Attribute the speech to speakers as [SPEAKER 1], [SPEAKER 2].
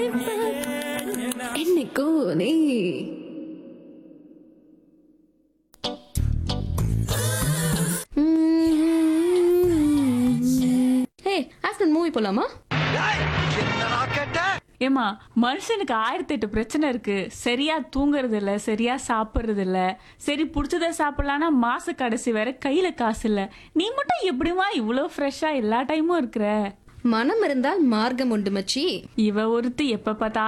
[SPEAKER 1] என்னைக்கும் நீ ஹே after movie போலாமா
[SPEAKER 2] ஏமா மனுஷனுக்கு ஆயிரத்தி எட்டு பிரச்சனை இருக்கு சரியா தூங்குறது இல்ல சரியா சாப்பிடுறது இல்ல சரி பிடிச்சத சாப்பிடலாம்னா மாச கடைசி வேற கையில காசு இல்ல நீ மட்டும் எப்படிமா இவ்வளோ ஃப்ரெஷ்ஷா எல்லா டைமும் இருக்கிற
[SPEAKER 1] மனம் இருந்தால் மார்க்கம் உண்டு மச்சி
[SPEAKER 2] இவ ஒருத்தி எப்ப பார்த்தா